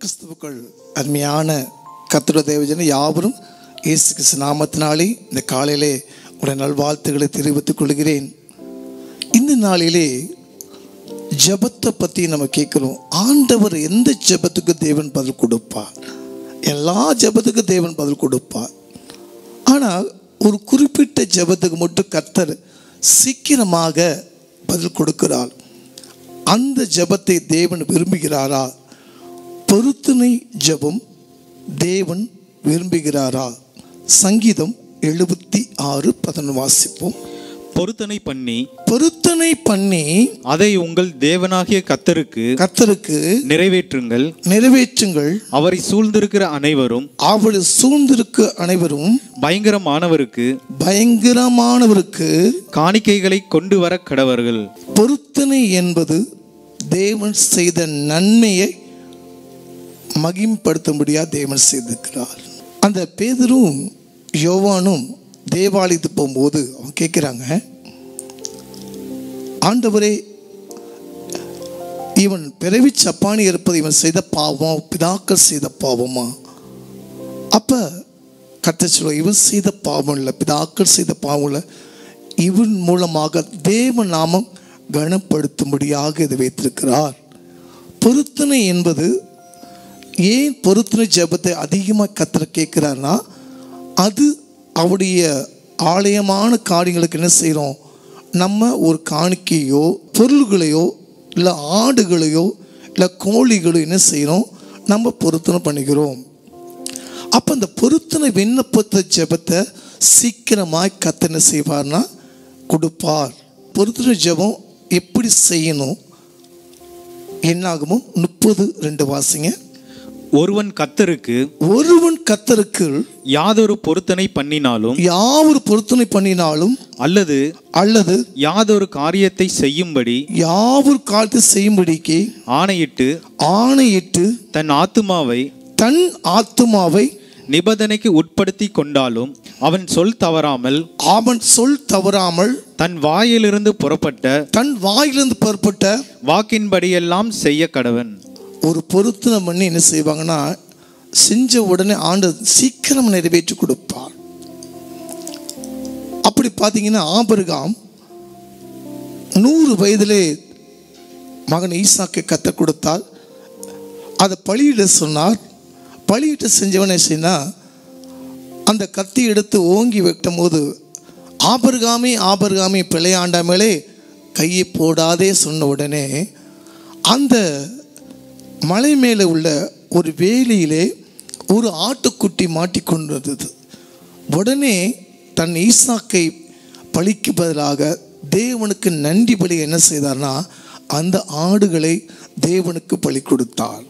கிறிஸ்துவுக்குள் அருமையான கத்துட தேவஜன யாவரும் இயேசு கிறிஸ்து நாமத்தினாலே இந்த காலையிலே உடைய நல்வாழ்த்துக்களை தெரிவித்துக் கொள்கிறேன் இந்த நாளிலே ஜெபத்தை பற்றி நம்ம கேட்குறோம் ஆண்டவர் எந்த ஜெபத்துக்கு தேவன் பதில் கொடுப்பார் எல்லா ஜெபத்துக்கும் தேவன் பதில் கொடுப்பார் ஆனால் ஒரு குறிப்பிட்ட ஜெபத்துக்கு மட்டும் கர்த்தர் சீக்கிரமாக பதில் கொடுக்கிறார் அந்த ஜெபத்தை தேவன் விரும்புகிறாரா பொருத்தனை ஜெபம் தேவன் விரும்புகிறாரா சங்கீதம் எழுபத்தி ஆறு பதினொன்று வாசிப்போம் பொருத்தனை பண்ணி பொருத்தனை பண்ணி அதை உங்கள் தேவனாகிய கத்தருக்கு கர்த்தருக்கு நிறைவேற்றுங்கள் நிறைவேற்றுங்கள் அவரை சூழ்ந்திருக்கிற அனைவரும் அவள் சூழ்ந்திருக்க அனைவரும் பயங்கரமானவருக்கு பயங்கரமானவருக்கு காணிக்கைகளை கொண்டு வர கடவர்கள் பொருத்தனை என்பது தேவன் செய்த நன்மையை மகிம்படுத்தும்படியா தேவன் செய்திருக்கிறார் அந்த பேதரும் யோவானும் தேவாலயத்துக்கு போகும்போது அவங்க கேட்குறாங்க ஆண்டவரே இவன் பிறவி சப்பானி இருப்பது இவன் செய்த பாவம் பிதாக்கள் செய்த பாவமா அப்போ கத்த சொல்ல இவன் செய்த பாவம் இல்லை பிதாக்கள் செய்த பாவம் இல்லை இவன் மூலமாக தேவ நாமம் கனப்படுத்தும்படியாக இதை வைத்திருக்கிறார் பொருத்தனை என்பது ஏன் பொருத்தனை ஜெபத்தை அதிகமாக கத்திர கேட்குறாருன்னா அது அவருடைய ஆலயமான காரியங்களுக்கு என்ன செய்கிறோம் நம்ம ஒரு காணிக்கையோ பொருள்களையோ இல்லை ஆடுகளையோ இல்லை கோழிகளோ என்ன செய்கிறோம் நம்ம பொருத்தனை பண்ணிக்கிறோம் அப்போ அந்த பொருத்தனை விண்ணப்பத்தை ஜெபத்தை சீக்கிரமாய் கத்த என்ன செய்வார்னா கொடுப்பார் பொருத்தனை ஜெபம் எப்படி செய்யணும் என்னாகுமோ முப்பது ரெண்டு வாசிங்க ஒருவன் கத்தருக்கு ஒருவன் கத்தருக்கு யாதொரு பொருத்தனை பண்ணினாலும் யாவொரு பொருத்தனை பண்ணினாலும் அல்லது அல்லது யாதொரு காரியத்தை செய்யும்படி யாவொரு காலத்தை செய்யும்படிக்கு ஆணையிட்டு ஆணையிட்டு தன் ஆத்துமாவை தன் ஆத்துமாவை நிபந்தனைக்கு உட்படுத்தி கொண்டாலும் அவன் சொல் தவறாமல் அவன் சொல் தவறாமல் தன் வாயிலிருந்து புறப்பட்ட தன் வாயிலிருந்து புறப்பட்ட வாக்கின்படியெல்லாம் செய்ய கடவன் ஒரு பொருத்தனை பண்ணி என்ன செய்வாங்கன்னா செஞ்ச உடனே ஆண்டு சீக்கிரம் நிறைவேற்றி கொடுப்பார் அப்படி பார்த்தீங்கன்னா ஆபருகாம் நூறு வயதிலே மகன் ஈசாக்கை கத்த கொடுத்தால் அதை பழியிட சொன்னார் பழியிட்டு செஞ்சவன் என்ன செய்யினா அந்த கத்தி எடுத்து ஓங்கி வைக்கும் போது ஆபர்காமி ஆபர்காமி பிழையாண்டா மேலே கையை போடாதே சொன்ன உடனே அந்த மலை மேலே உள்ள ஒரு வேலியிலே ஒரு ஆட்டுக்குட்டி மாட்டிக்கொண்டிருந்தது உடனே தன் ஈசாக்கை பழிக்கு பதிலாக தேவனுக்கு நன்றி பலி என்ன செய்தார்னா அந்த ஆடுகளை தேவனுக்கு பலி கொடுத்தார்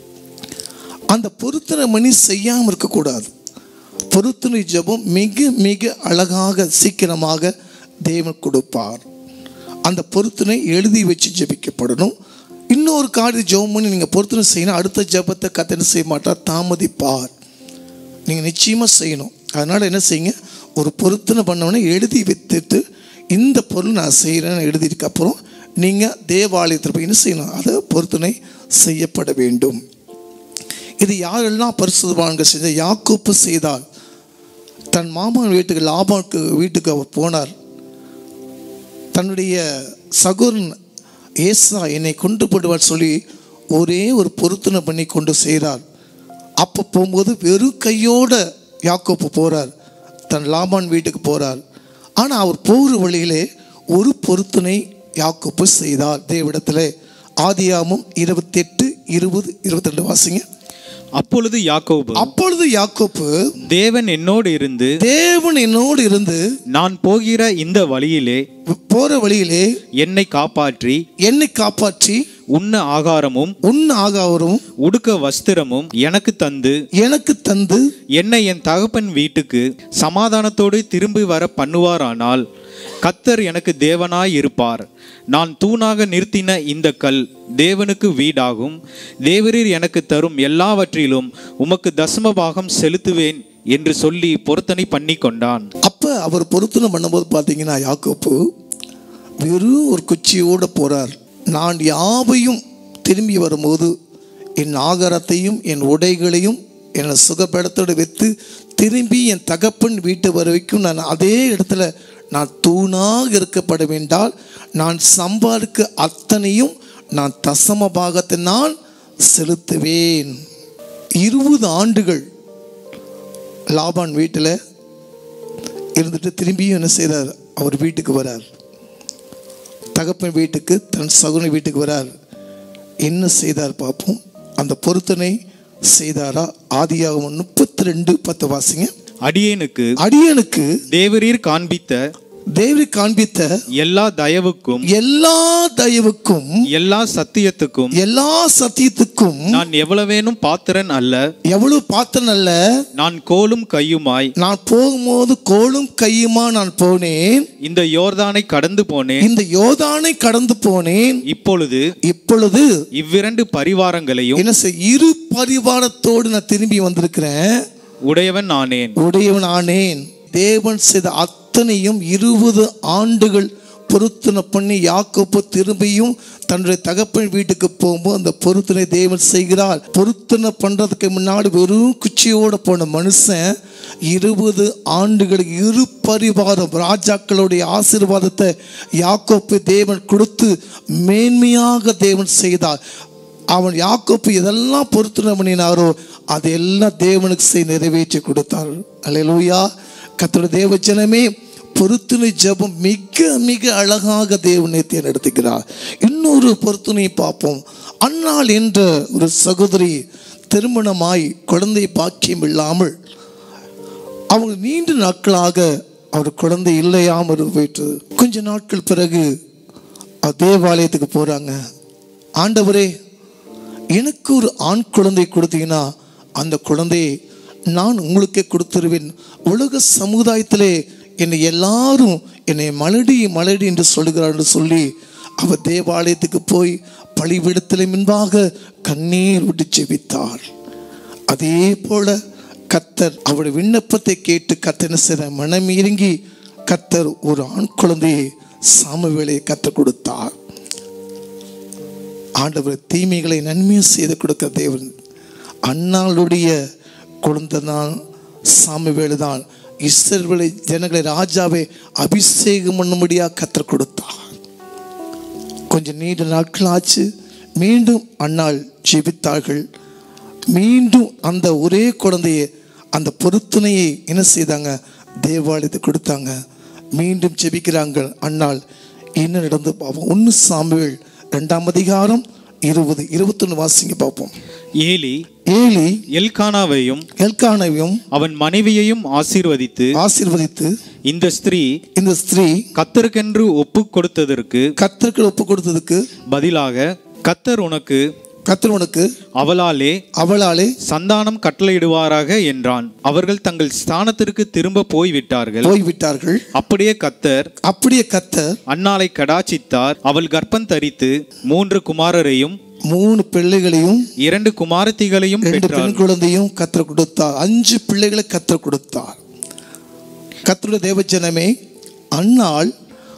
அந்த பொருத்தனை மணி செய்யாமல் இருக்கக்கூடாது பொருத்தனை ஜெபம் மிக மிக அழகாக சீக்கிரமாக தேவன் கொடுப்பார் அந்த பொருத்தனை எழுதி வச்சு ஜெபிக்கப்படணும் இன்னொரு காரியம் ஜெபம் பண்ணி நீங்கள் பொருத்தனை செய்யணும் அடுத்த ஜெபத்தை கத்தனை செய்ய மாட்டார் தாமதிப்பார் நீங்கள் நிச்சயமாக செய்யணும் அதனால் என்ன செய்யுங்க ஒரு பொருத்தனை பண்ணவொடனே எழுதி வைத்துட்டு இந்த பொருள் நான் செய்கிறேன்னு எழுதிருக்கு அப்புறம் நீங்கள் தேவாலயத்தில் போய் என்ன செய்யணும் அதை பொருத்தனை செய்யப்பட வேண்டும் இது யாரெல்லாம் பரிசுத்தவான்கள் செஞ்ச யாக்கோப்பு செய்தார் தன் மாமன் வீட்டுக்கு லாபாவுக்கு வீட்டுக்கு அவர் போனார் தன்னுடைய சகோதரன் ஏசா என்னை கொண்டு போடுவார் சொல்லி ஒரே ஒரு பொருத்தனை பண்ணி கொண்டு செய்கிறார் அப்போ போகும்போது வெறும் கையோட யாக்கோப்பு போகிறார் தன் லாபான் வீட்டுக்கு போகிறார் ஆனால் அவர் போகிற வழியிலே ஒரு பொருத்தனை யாக்கோப்பு செய்தார் தேவிடத்தில் ஆதியாமம் இருபத்தெட்டு இருபது இருபத்தி ரெண்டு வாசிங்க அப்பொழுது யாக்கோபு அப்பொழுது யாக்கோப்பு தேவன் என்னோடு இருந்து தேவன் என்னோடு இருந்து நான் போகிற இந்த வழியிலே போற வழியிலே என்னை காப்பாற்றி என்னை காப்பாற்றி உண்ண ஆகாரமும் உன் ஆகாவரும் உடுக்க வஸ்திரமும் எனக்கு தந்து எனக்கு தந்து என்னை என் தகப்பன் வீட்டுக்கு சமாதானத்தோடு திரும்பி வர பண்ணுவாரானால் கத்தர் எனக்கு தேவனாய் இருப்பார் நான் தூணாக நிறுத்தின இந்த கல் தேவனுக்கு வீடாகும் தேவரீர் எனக்கு தரும் எல்லாவற்றிலும் உமக்கு தசம பாகம் செலுத்துவேன் என்று சொல்லி பொருத்தனை பண்ணி கொண்டான் அப்ப அவர் பொருத்தனை பண்ணும்போது பார்த்தீங்கன்னா யாக்கோப்பு வெறும் ஒரு குச்சியோட போறார் நான் யாவையும் திரும்பி வரும்போது என் ஆகாரத்தையும் என் உடைகளையும் என்னை சுகப்படத்தோடு வைத்து திரும்பி என் தகப்பன் வீட்டு வரைக்கும் நான் அதே இடத்துல நான் தூணாக இருக்கப்பட வேண்டால் நான் சம்பாதிக்க அத்தனையும் நான் தசம பாகத்தை நான் செலுத்துவேன் இருபது ஆண்டுகள் லாபான் வீட்டில் இருந்துட்டு திரும்பியும் என்ன செய்கிறார் அவர் வீட்டுக்கு வரார் தகப்பன் வீட்டுக்கு தன் சகுனி வீட்டுக்கு வரார் என்ன செய்தார் பார்ப்போம் அந்த பொருத்தனை செய்தாரா ஆதியாகமம் முப்பத்தி ரெண்டு பத்து வாசிங்க அடியேனுக்கு அடியனுக்கு தேவரீர் காண்பித்த தேவரி காண்பித்த எல்லா தயவுக்கும் எல்லா தயவுக்கும் எல்லா சத்தியத்துக்கும் எல்லா சத்தியத்துக்கும் நான் எவ்வளவேனும் பாத்திரன் அல்ல எவ்வளவு பாத்திரம் அல்ல நான் கோலும் கையுமாய் நான் போகும்போது கோலும் கையுமா நான் போனேன் இந்த யோர்தானை கடந்து போனேன் இந்த யோதானை கடந்து போனேன் இப்பொழுது இப்பொழுது இவ்விரண்டு பரிவாரங்களையும் என்ன செய் இரு பரிவாரத்தோடு நான் திரும்பி வந்திருக்கிறேன் உடையவன் நானேன் உடையவன் ஆனேன் தேவன் செய்த அத்தனையும் இருபது ஆண்டுகள் பொருத்தனை பண்ணி யாக்கோப்பு திரும்பியும் தன்னுடைய தகப்பன் வீட்டுக்கு போகும்போது அந்த பொருத்தனை தேவன் செய்கிறார் பொருத்தனை பண்றதுக்கு முன்னாடி வெறும் குச்சியோட போன மனுஷன் இருபது ஆண்டுகள் இரு பரிவாரம் ராஜாக்களுடைய ஆசீர்வாதத்தை யாக்கோப்பு தேவன் கொடுத்து மேன்மையாக தேவன் செய்தார் அவன் யாக்கோப்பு எதெல்லாம் பொருத்தனை பண்ணினாரோ அதெல்லாம் தேவனுக்கு செய் நிறைவேற்றி கொடுத்தார் அல்லேலூயா கத்தோட தேவ ஜனமே பொருத்துணை ஜெபம் மிக மிக அழகாக தேவனை தேர்ந்தெடுத்துக்கிறார் இன்னொரு பொருத்துணையை பார்ப்போம் அன்னாள் என்ற ஒரு சகோதரி திருமணமாய் குழந்தை பாக்கியம் இல்லாமல் அவங்க நீண்ட நாட்களாக அவர் குழந்தை இல்லையாமல் போயிட்டு கொஞ்ச நாட்கள் பிறகு அவர் தேவாலயத்துக்கு போறாங்க ஆண்டவரே எனக்கு ஒரு ஆண் குழந்தை கொடுத்தீங்கன்னா அந்த குழந்தையை நான் உங்களுக்கே கொடுத்துருவேன் உலக சமுதாயத்திலே என்னை எல்லாரும் என்னை மலடி மலடி என்று சொல்லுகிறார்கள் சொல்லி அவர் தேவாலயத்துக்கு போய் பழிவிடத்தில் முன்பாக கண்ணீர் விட்டு செபித்தார் அதே போல கத்தர் அவருடைய விண்ணப்பத்தை கேட்டு கத்தர் என்ன செய்த மனம் இறங்கி கத்தர் ஒரு ஆண் குழந்தையை சாமுவேலை கற்றுக் கொடுத்தார் ஆண்டவர் தீமைகளை நன்மையை செய்து கொடுக்க தேவன் அன்னாளுடைய குழந்தை தான் சாமுவேலு தான் இஸ்ரவேலை ஜனங்களை ராஜாவை அபிஷேகம் பண்ணும்படியாக கற்றுக் கொடுத்தார் கொஞ்சம் நீண்ட நாட்கள் ஆச்சு மீண்டும் அன்னாள் ஜெபித்தார்கள் மீண்டும் அந்த ஒரே குழந்தையை அந்த பொருத்தனையை என்ன செய்தாங்க தேவாலயத்தை கொடுத்தாங்க மீண்டும் ஜெபிக்கிறாங்க அன்னாள் என்ன நடந்து பார்ப்போம் ஒன்று சாமுவேல் ரெண்டாம் அதிகாரம் இருபது இருபத்தொன்று வாசிங்க பார்ப்போம் ஏலி ஏலி எல்கானாவையும் எல்கானவையும் அவன் மனைவியையும் ஆசீர்வதித்து ஆசீர்வதித்து இந்த ஸ்திரீ இந்த ஸ்திரீ கத்தருக்கென்று ஒப்பு கொடுத்ததற்கு கத்தருக்கு ஒப்பு கொடுத்ததுக்கு பதிலாக கத்தர் உனக்கு கத்தர் உனக்கு அவளாலே அவளாலே சந்தானம் கட்டளையிடுவாராக என்றான் அவர்கள் தங்கள் ஸ்தானத்திற்கு திரும்ப போய்விட்டார்கள் போய்விட்டார்கள் அப்படியே கத்தர் அப்படியே கத்தர் அன்னாளை கடாச்சித்தார் அவள் கர்ப்பம் தரித்து மூன்று குமாரரையும் மூணு பிள்ளைகளையும் இரண்டு குமாரத்திகளையும் ரெண்டு பெற்றார் பெண் குழந்தையும் கத்தர் கொடுத்தார் அஞ்சு பிள்ளைகளை கத்தர் கொடுத்தார் கத்தருடைய தேவஜனமே அன்னாள்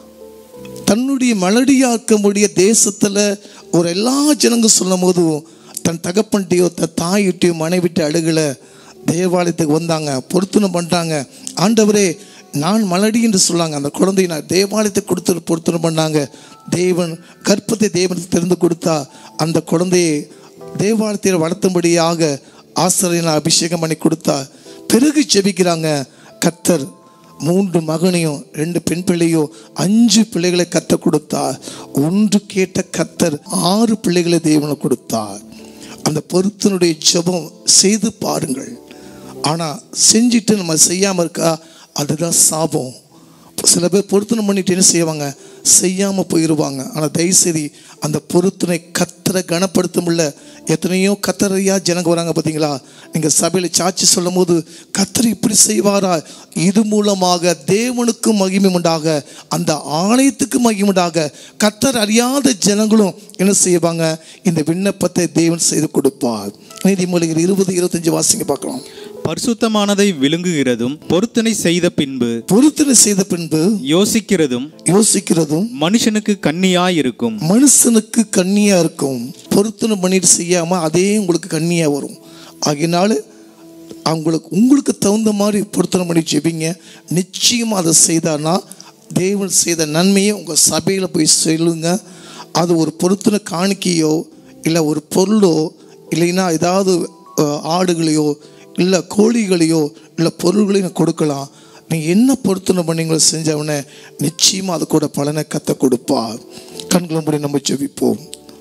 தன்னுடைய மலடியாக்க முடிய தேசத்துல ஒரு எல்லா ஜனங்க சொல்லும் போதும் தன் தகப்பன்ட்டையோ தன் தாயிட்டையோ மனைவிட்டு அழுகல தேவாலயத்துக்கு வந்தாங்க பொருத்தனை பண்றாங்க ஆண்டவரே நான் மலடி என்று சொல்லாங்க அந்த குழந்தையை நான் தேவாலயத்தை கொடுத்து பொருத்தனை பண்ணாங்க தேவன் கர்ப்பத்தை தேவனுக்கு திறந்து கொடுத்தா அந்த குழந்தையை தேவாலயத்தில் வளர்த்தும்படியாக ஆசிரியர் அபிஷேகம் பண்ணி கொடுத்தா பிறகு ஜெபிக்கிறாங்க கத்தர் மூன்று மகனையும் ரெண்டு பெண் பிள்ளையும் அஞ்சு பிள்ளைகளை கத்த கொடுத்தார் ஒன்று கேட்ட கத்தர் ஆறு பிள்ளைகளை தேவனை கொடுத்தார் அந்த பொருத்தனுடைய ஜெபம் செய்து பாருங்கள் ஆனால் செஞ்சுட்டு நம்ம செய்யாமல் இருக்கா அதுதான் சாபம் சில பேர் பொருத்தனை பண்ணிட்டு என்ன செய்வாங்க செய்யாமல் போயிடுவாங்க ஆனால் தயவுசெய்து அந்த பொருத்தனை கத்தரை கனப்படுத்த முடியல எத்தனையோ கத்தரையா ஜனங்க வராங்க பார்த்தீங்களா நீங்கள் சபையில் சாட்சி சொல்லும் போது கத்தர் இப்படி செய்வாரா இது மூலமாக தேவனுக்கு மகிமை உண்டாக அந்த ஆலயத்துக்கு மகிமை உண்டாக கத்தர் அறியாத ஜனங்களும் என்ன செய்வாங்க இந்த விண்ணப்பத்தை தேவன் செய்து கொடுப்பார் நீதிமொழிகள் இருபது இருபத்தஞ்சு வாசிங்க பார்க்கலாம் பரிசுத்தமானதை விழுங்குகிறதும் பொருத்தனை செய்த பின்பு பொருத்தனை செய்த பின்பு யோசிக்கிறதும் யோசிக்கிறதும் மனுஷனுக்கு கண்ணியாயிருக்கும் மனுஷனுக்கு கண்ணியா இருக்கும் பொருத்தனை பண்ணிட்டு செய்யாம அதே உங்களுக்கு கண்ணியா வரும் ஆகையினால அவங்களுக்கு உங்களுக்கு தகுந்த மாதிரி பொருத்தனை பண்ணி ஜெபிங்க நிச்சயமா அதை செய்தானா தேவன் செய்த நன்மையை உங்க சபையில போய் சொல்லுங்க அது ஒரு பொருத்தனை காணிக்கையோ இல்லை ஒரு பொருளோ இல்லைன்னா ஏதாவது அஹ், ஆடுகளையோ இல்லை கோழிகளையோ இல்லை பொருள்களையும் கொடுக்கலாம் நீ என்ன பொருத்தனை பண்ணீங்களோ செஞ்சவன நிச்சயமாக அது கூட பலனை கத்த கொடுப்பா கண்களை மூடி நம்ம ஜெபிப்போம்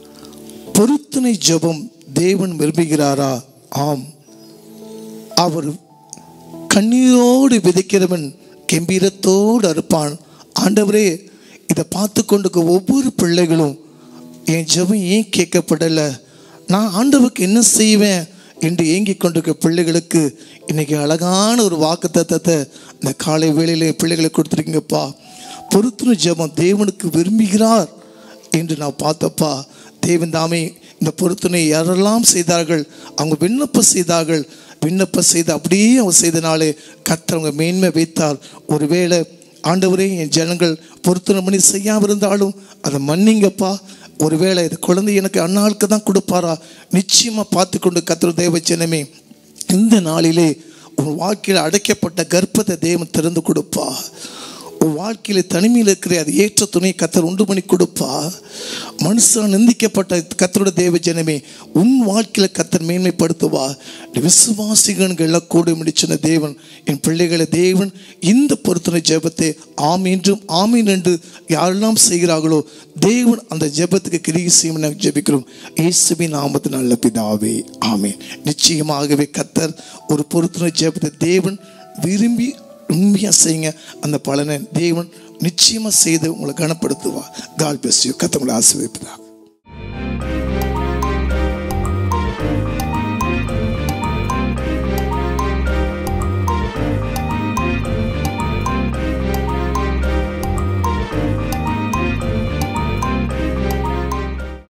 பொருத்தனை ஜெபம் தேவன் விரும்புகிறாரா ஆம் அவர் கண்ணீரோடு விதைக்கிறவன் கம்பீரத்தோடு அறுப்பான் ஆண்டவரே இதை பார்த்து கொண்டு ஒவ்வொரு பிள்ளைகளும் என் ஜெபம் ஏன் கேட்கப்படலை நான் ஆண்டவருக்கு என்ன செய்வேன் என்று ஏங்கிக் கொண்டிருக்க பிள்ளைகளுக்கு இன்னைக்கு அழகான ஒரு வாக்கு தத்தத்தை இந்த காலை வேளையிலே பிள்ளைகளுக்கு கொடுத்துருக்கீங்கப்பா பொருத்துணு ஜெபம் தேவனுக்கு விரும்புகிறார் என்று நான் பார்த்தப்பா தேவன் தாமே இந்த பொருத்தனை யாரெல்லாம் செய்தார்கள் அவங்க விண்ணப்பம் செய்தார்கள் விண்ணப்பம் செய்து அப்படியே அவங்க செய்தனாலே கர்த்தர் அவங்க மேன்மை வைத்தார் ஒருவேளை ஆண்டவரே என் ஜனங்கள் பொருத்தனை பண்ணி செய்யாமல் இருந்தாலும் அதை மன்னிங்கப்பா ஒருவேளை இது குழந்தை எனக்கு அந்நாளுக்கு தான் கொடுப்பாரா நிச்சயமாக பார்த்து கொண்டு கத்திர தேவ ஜனமே இந்த நாளிலே உன் வாழ்க்கையில் அடைக்கப்பட்ட கர்ப்பத்தை தேவன் திறந்து கொடுப்பா உன் வாழ்க்கையில் தனிமையில் இருக்கிற அது ஏற்ற துணையை கத்தர் உண்டு பண்ணி கொடுப்பா மனுஷன் நிந்திக்கப்பட்ட கத்தரோட தேவ ஜனமே உன் வாழ்க்கையில் கத்தர் மேன்மைப்படுத்துவா இந்த விசுவாசிகன்கள் எல்லாம் கூட முடிச்சின தேவன் என் பிள்ளைகளை தேவன் இந்த பொருத்தனை ஜெபத்தை ஆம் என்றும் ஆமீன் என்று யாரெல்லாம் செய்கிறார்களோ தேவன் அந்த ஜெபத்துக்கு கிரியை செய்யும் நாங்கள் ஜெபிக்கிறோம் இயேசுவின் நாமத்து நல்ல பிதாவே ஆமீன் நிச்சயமாகவே கத்தர் ஒரு பொருத்தனை ஜெபத்தை தேவன் விரும்பி உண்மையாக செய்யுங்க அந்த பலனை தேவன் நிச்சயமாக செய்து உங்களை கனப்படுத்துவா கால் பெஸ்யூ கத்தவங்களை ஆசிர்வதிப்பதா